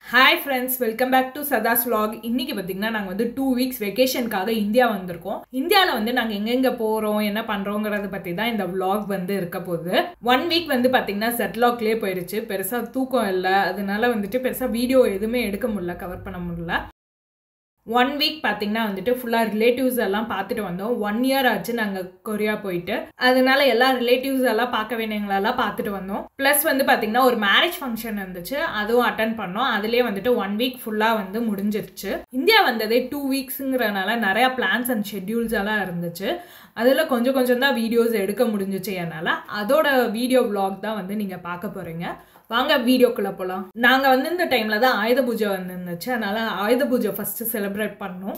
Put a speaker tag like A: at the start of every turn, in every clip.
A: hi friends welcome back to சதாஸ் vlog இன்னைக்கு பார்த்தீங்கன்னா நாங்கள் வந்து டூ வீக்ஸ் வெக்கேஷனுக்காக இந்தியா வந்திருக்கோம் இந்தியாவில் வந்து நாங்கள் எங்கெங்கே போகிறோம் என்ன பண்ணுறோங்கிறத பற்றி தான் இந்த vlog வந்து இருக்க போகுது ஒன் வீக் வந்து பார்த்தீங்கன்னா செட்லாக்லேயே போயிடுச்சு பெருசாக தூக்கம் இல்லை அதனால வந்துட்டு பெருசாக வீடியோ எதுவுமே எடுக்க முடியல கவர் பண்ண முடியல ஒன் வீக் பார்த்தீங்கன்னா வந்துட்டு ஃபுல்லாக ரிலேட்டிவ்ஸ் எல்லாம் பார்த்துட்டு வந்தோம் ஒன் இயர் ஆச்சு நாங்கள் கொரியா போயிட்டு அதனால எல்லா ரிலேட்டிவ்ஸ் எல்லாம் பார்க்க வேண்டியவங்களெல்லாம் பார்த்துட்டு வந்தோம் ப்ளஸ் வந்து பார்த்தீங்கன்னா ஒரு மேரேஜ் ஃபங்க்ஷன் இருந்துச்சு அதுவும் அட்டன் பண்ணோம் அதுலேயே வந்துட்டு ஒன் வீக் ஃபுல்லாக வந்து முடிஞ்சிருச்சு இந்தியா வந்ததே டூ வீக்ஸுங்கிறனால நிறையா பிளான்ஸ் அண்ட் ஷெட்யூல்ஸ் எல்லாம் இருந்துச்சு அதில் கொஞ்சம் கொஞ்சம் தான் வீடியோஸ் எடுக்க முடிஞ்சிச்சு என்னால் அதோட வீடியோ vlog தான் வந்து நீங்கள் பார்க்க போகிறீங்க வாங்க வீடியோக்குள்ளே போகலாம் நாங்கள் வந்து இந்த டைமில் தான் ஆயுத பூஜை வந்துருந்துச்சு அதனால் ஆயுத பூஜை ஃபஸ்ட்டு செலிப்ரேட் பண்ணோம்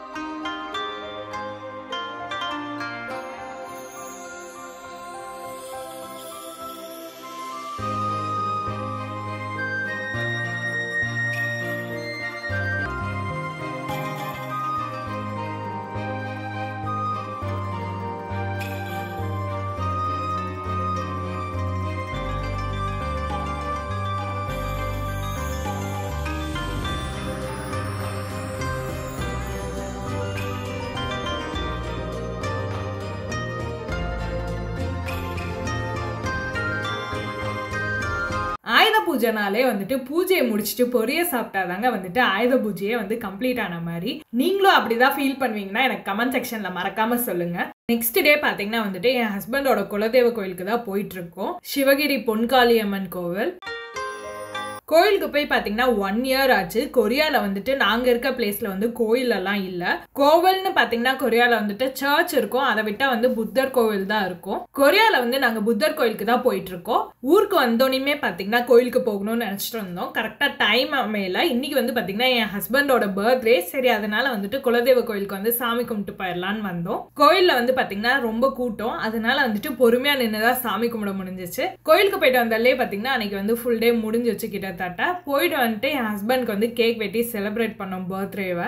A: ஆயுத பூஜைனாலே வந்துட்டு பூஜையை முடிச்சுட்டு பொரிய சாப்பிட்டாதாங்க வந்துட்டு ஆயுத பூஜையே வந்து கம்ப்ளீட் ஆன மாதிரி நீங்களும் அப்படிதான் ஃபீல் பண்ணுவீங்கன்னா எனக்கு கமெண்ட் செக்ஷன்ல மறக்காம சொல்லுங்க நெக்ஸ்ட் டே பாத்தீங்கன்னா வந்துட்டு என் ஹஸ்பண்டோட குலதெய்வ கோயிலுக்கு தான் போயிட்டு இருக்கோம் சிவகிரி பொன்காளியம்மன் கோவில் கோயிலுக்கு போய் பார்த்தீங்கன்னா ஒன் இயர் ஆச்சு கொரியாவில் வந்துட்டு நாங்கள் இருக்க பிளேஸில் வந்து கோயிலெல்லாம் இல்லை கோவில்னு பார்த்தீங்கன்னா கொரியாவில் வந்துட்டு சர்ச் இருக்கும் அதை விட்டால் வந்து புத்தர் கோவில் தான் இருக்கும் கொரியாவில் வந்து நாங்கள் புத்தர் கோயிலுக்கு தான் போயிட்டு இருக்கோம் ஊருக்கு வந்தோடனே பார்த்தீங்கன்னா கோயிலுக்கு போகணும்னு நினச்சிட்டு இருந்தோம் கரெக்டாக டைம் அமையல இன்னைக்கு வந்து பார்த்தீங்கன்னா என் ஹஸ்பண்டோட பர்த்டே சரி அதனால வந்துட்டு குலதெய்வ கோயிலுக்கு வந்து சாமி கும்பிட்டு போயிடலான்னு வந்தோம் கோயிலில் வந்து பார்த்தீங்கன்னா ரொம்ப கூட்டம் அதனால வந்துட்டு பொறுமையாக நின்று தான் சாமி கும்பிட முடிஞ்சிச்சு கோயிலுக்கு போயிட்டு வந்தாலே பார்த்தீங்கன்னா அன்னைக்கு வந்து ஃபுல் டே முடிஞ்சிச்சு கிட்டத்தட்ட போயிட்டு வந்துட்டு என் ஹஸ்பண்ட்க்கு வந்து கேக் வெட்டி செலிப்ரேட் பண்ணோம் பர்த்டேவை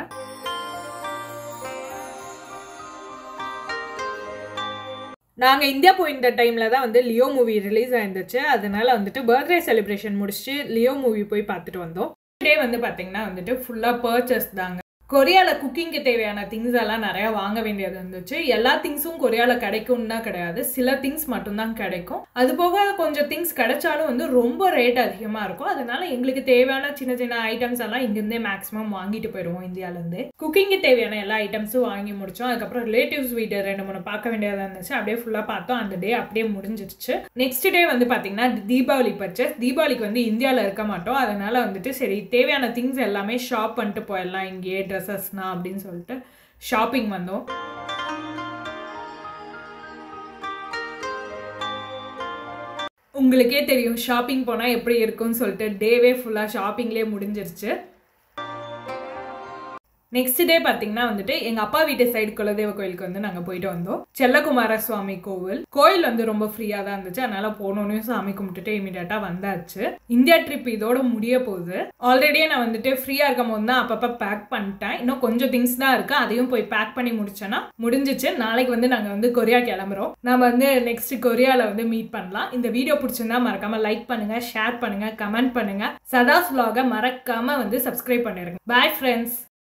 A: நாங்கள் இந்தியா போயிருந்த டைமில் தான் வந்து லியோ மூவி ரிலீஸ் ஆயிருந்துச்சு அதனால வந்துட்டு பர்த்டே செலிப்ரேஷன் முடிச்சுட்டு லியோ மூவி போய் பார்த்துட்டு வந்தோம் டே வந்து பார்த்தீங்கன்னா வந்துட்டு ஃபுல்லாக பர்ச்சேஸ் தாங்க கொரியாவில் குக்கிங்க்கு தேவையான திங்ஸ் எல்லாம் நிறையா வாங்க வேண்டியது இருந்துச்சு எல்லா திங்ஸும் கொரியாவில் கிடைக்கும்னா கிடையாது சில திங்ஸ் மட்டும்தான் கிடைக்கும் அது போக கொஞ்சம் திங்ஸ் கிடைச்சாலும் வந்து ரொம்ப ரேட் அதிகமாக இருக்கும் அதனால எங்களுக்கு தேவையான சின்ன சின்ன ஐட்டம்ஸ் எல்லாம் இங்கேருந்தே மேக்ஸிமம் வாங்கிட்டு போயிடுவோம் இந்தியாவிலேருந்து குக்கிங்க்கு தேவையான எல்லா ஐட்டம்ஸும் வாங்கி முடிச்சோம் அதுக்கப்புறம் ரிலேட்டிவ்ஸ் வீடு ரெண்டு மூணு பார்க்க வேண்டியதாக இருந்துச்சு அப்படியே ஃபுல்லாக பார்த்தோம் அந்த டே அப்படியே முடிஞ்சிருச்சு நெக்ஸ்ட் டே வந்து பார்த்தீங்கன்னா தீபாவளி பர்ச்சேஸ் தீபாவளிக்கு வந்து இந்தியாவில் இருக்க மாட்டோம் அதனால வந்துட்டு சரி தேவையான திங்ஸ் எல்லாமே ஷாப் பண்ணிட்டு போயிடலாம் இங்கேயே ட்ரெஸ்ஸஸ்னா அப்படின்னு சொல்லிட்டு ஷாப்பிங் வந்தோம் உங்களுக்கே தெரியும் ஷாப்பிங் போனால் எப்படி இருக்கும்னு சொல்லிட்டு டேவே ஃபுல்லாக ஷாப்பிங்லேயே முடிஞ்சிருச்சு நெக்ஸ்ட் டே பார்த்தீங்கன்னா வந்துட்டு எங்க அப்பா வீட்டு சைடு குலதெய்வ கோயிலுக்கு வந்து நாங்கள் போயிட்டு வந்தோம் செல்லகுமார சுவாமி கோவில் கோயில் வந்து ரொம்ப ஃப்ரீயாக தான் இருந்துச்சு அதனால போனோன்னே சாமி கும்பிட்டுட்டு இமீடியட்டா வந்தாச்சு இந்தியா ட்ரிப் இதோட முடிய போகுது ஆல்ரெடியே நான் வந்துட்டு ஃப்ரீயாக இருக்கும் போது தான் அப்பப்போ பேக் பண்ணிட்டேன் இன்னும் கொஞ்சம் திங்ஸ் தான் இருக்கு அதையும் போய் பேக் பண்ணி முடிச்சேன்னா முடிஞ்சிச்சு நாளைக்கு வந்து நாங்கள் வந்து கொரியா கிளம்புறோம் நம்ம வந்து நெக்ஸ்ட் கொரியாவில் வந்து மீட் பண்ணலாம் இந்த வீடியோ பிடிச்சிருந்தா மறக்காம லைக் பண்ணுங்க ஷேர் பண்ணுங்க கமெண்ட் பண்ணுங்க சதாஸ் vlog-அ மறக்காம வந்து சப்ஸ்கிரைப் பண்ணிருங்க பாய் ஃப்ரெண்ட்ஸ்